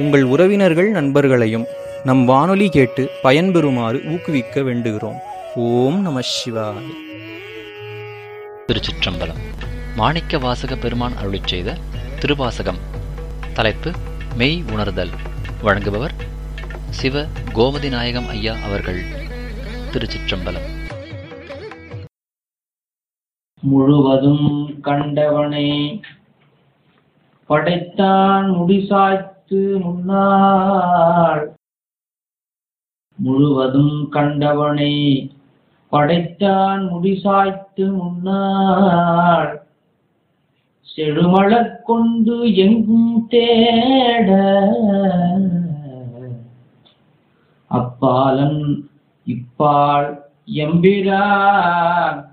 உங்கள் உறவினர்கள் நண்பர்களையும் நம் வானொலி கேட்டு பயன்பெறுமாறு ஊக்குவிக்க வேண்டுகிறோம் ஓம் நம சிவாய திருச்சிற்றம்பலம் மாணிக்க வாசக பெருமான் அருளிச் செய்த திருவாசகம் தலைப்பு மெய் உணர்தல் வழங்குபவர் சிவ கோமதி நாயகம் ஐயா அவர்கள் திருச்சிற்றம்பலம் முழுவதும் கண்டவனை படைத்தான் முடிசாய்த்து முன்னாள் முழுவதும் கண்டவனை படைத்தான் முடிசாய்த்து முன்னாள் செழுமலர் கொண்டு எங்கும் தேட அப்பாலன் இப்பால் எம்பிரான்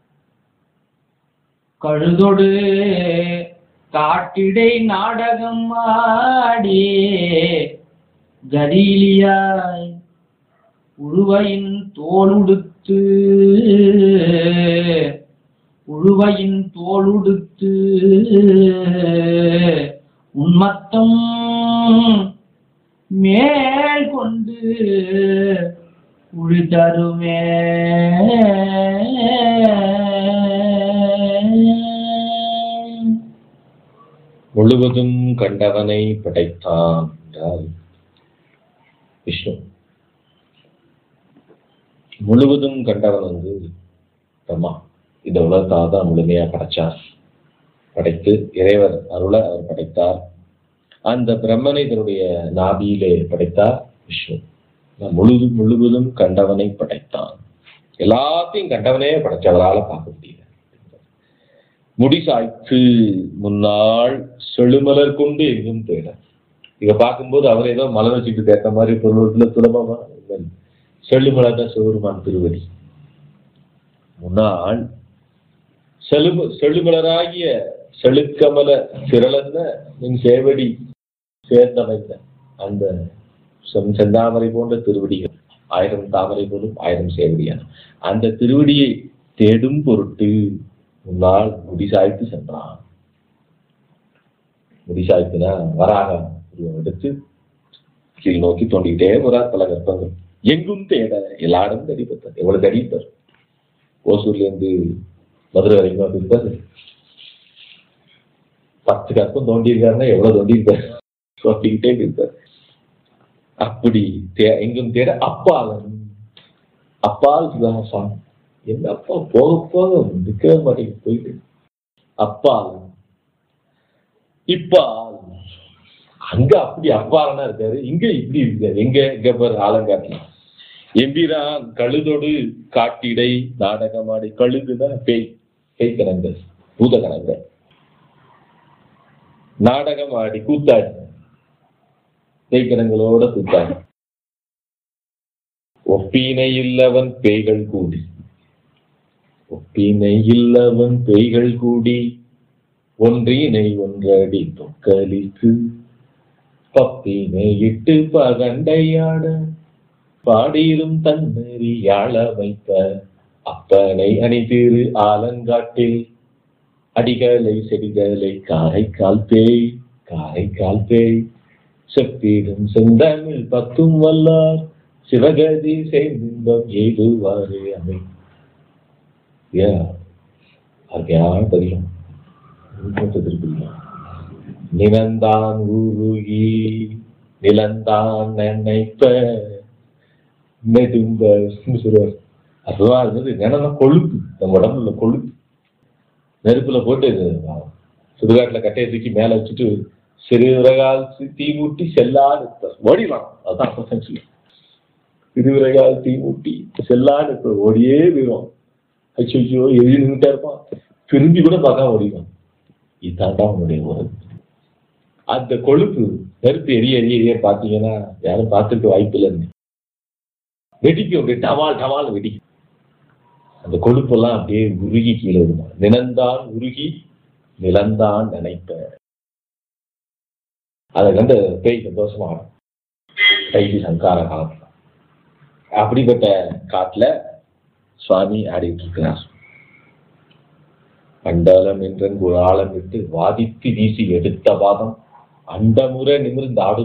கழுதொடு காட்டிடை நாடகம் ஆடி கரீலியாய் உழுவையின் தோளுடுத்து உழுவையின் தோளுடுத்து உன்மத்தம் மேல் கொண்டு உழி தருமே முழுவதும் கண்டவனை படைத்தான் என்றால் விஷ்ணு முழுவதும் கண்டவன் வந்து பிரம்மா இந்த உலகத்தாக தான் முழுமையா படைச்சார் படைத்து இறைவர் அருளை அவர் படைத்தார் அந்த பிரம்மனை தன்னுடைய நாபியிலே படைத்தார் விஷ்ணு முழுது முழுவதும் கண்டவனை படைத்தான் எல்லாத்தையும் கண்டவனே படைச்சவரால பார்க்க முடியல முடிசாய்த்து முன்னாள் செழுமலர் கொண்டு எங்கும் தேட இத பார்க்கும்போது அவர் ஏதோ மலர் வச்சுட்டு கேட்ட மாதிரி பொருளத்துல சுலபமா இல்லை. செழுமலர் தான் சிவருமான் திருவடி முன்னாள் செழும செழுமலராகிய செழுக்கமல திரளன்ன நின் சேவடி சேர்ந்தமைந்த அந்த செம் செந்தாமரை போன்ற திருவடிகள் ஆயிரம் தாமரை போலும் ஆயிரம் சேவடியான அந்த திருவடியை தேடும் பொருட்டு முன்னால் முடிசாய்த்து சென்றான் முடிசாய்த்துனா வராக உருவம் எடுத்து கீழ் நோக்கி தோண்டிக்கிட்டே போறார் பல கற்பங்கள் எங்கும் தேட எல்லா இடமும் தேடி பார்த்தார் எவ்வளவு தேடி இருப்பார் ஓசூர்ல இருந்து மதுரை வரைக்கும் அப்படி இருப்பாரு பத்து கற்பம் தோண்டி இருக்காருன்னா எவ்வளவு தோண்டி இருக்காரு தோண்டிக்கிட்டே இருப்பார் அப்படி தே- எங்கும் தேட அப்பாலன் அப்பால் சுதாசான் என்ன அப்பா போக போக நிற்கவே மாட்டேங்குது போயிட்டு அப்பால் இப்பால் அங்க அப்படி அப்பாலனா இருக்காரு இங்க இப்படி இருக்காரு எங்க இங்க பாரு ஆலங்காட்டுல எம்பிரான் கழுதொடு காட்டிடை நாடகமாடி கழுதுனா பேய் பேய் கணங்க பூத கணங்க நாடகமாடி கூத்தாடி பேய் கணங்களோட கூத்தாடி ஒப்பீனை இல்லவன் பேய்கள் கூடி ஒப்பினை இல்லவன் பேய்கள் கூடி ஒன்றினை ஒன்றடி தொக்கலித்து பப்பினை இட்டு பகண்டையாட பாடியிலும் தன்னறி யாழ வைத்த அப்பனை அணிதிரு ஆலங்காட்டில் அடிகளை செடிகளை காரைக்கால் பேய் காரைக்கால் பேய் செப்பிடும் செந்தமிழ் பத்தும் வல்லார் சிவகதி செய்தின்பம் எய்துவாறு அமை அருமையான பதிகம் திருப்பிக்கலாம் நிலந்தான் உருகி நிலந்தான் நினைப்ப மெதும்ப சொல்லுவார் அதுவா இருந்தது நினைனா கொழுப்பு நம்ம உடம்புல உள்ள கொழுப்பு நெருப்புல போட்டு சுடுகாட்டுல கட்டையை தூக்கி மேல வச்சுட்டு சிறுவிரகால் தீ மூட்டி செல்லான்னு இருப்பார் ஓடிடலாம் அதுதான் அப்பதான் சொல்லு சிறுவிரகால் தீ மூட்டி செல்லான்னு இருப்பார் ஓடியே போயிடும் அச்சோ எழுதி நின்றுட்டா இருப்பான் திரும்பி கூட பார்க்காம ஓடிடும் இதுதான் தான் உன்னுடைய உறவு அந்த கொழுப்பு நெருப்பு எரிய எரிய எரிய பார்த்தீங்கன்னா யாரும் பார்த்துருக்க வாய்ப்பு இல்லைன்னு வெடிக்கும் அப்படியே டவால் டவால் வெடிக்கும் அந்த கொழுப்பெல்லாம் அப்படியே உருகி கீழே விடுமா நிலந்தான் உருகி நிலந்தான் நினைப்ப அதை கண்டு பேய் சந்தோஷமா ஆடும் கைதி சங்கார காலத்துல அப்படிப்பட்ட காட்டுல சுவாமி ஆடிட்டு இருக்கிறார் அண்டலம் என்றன் ஒரு ஆழம் விட்டு வாதித்து வீசி எடுத்த வாதம் அண்டமுறை நிமிர்ந்து ஆடு